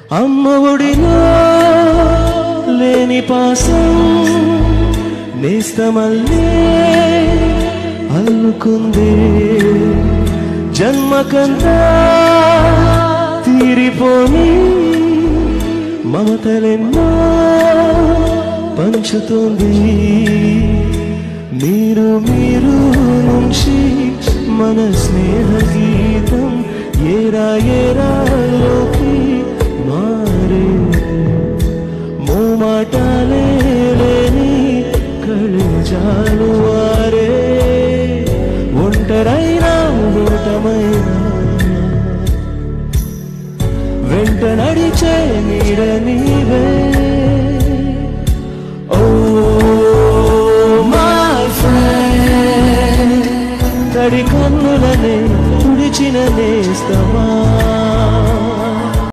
అమ్మఒడిలో లేని పాసం నేస్తమల్లే అల్లుకుంది జన్మకంతా తీరిపోని మమతలెన్నో పంచుతుంది మీరు మీరు నుంచి మన స్నేహ గీతం ఏరా ఏరాలోకి మారే మోమాటాలే లేని కళజాలు వారే ఒంటరైనా ఓటమైనా వెంట నడిచే నీడ నీవే ఓ మై ఫ్రెండ్ తడి కన్నులనే తుడిచిన నేల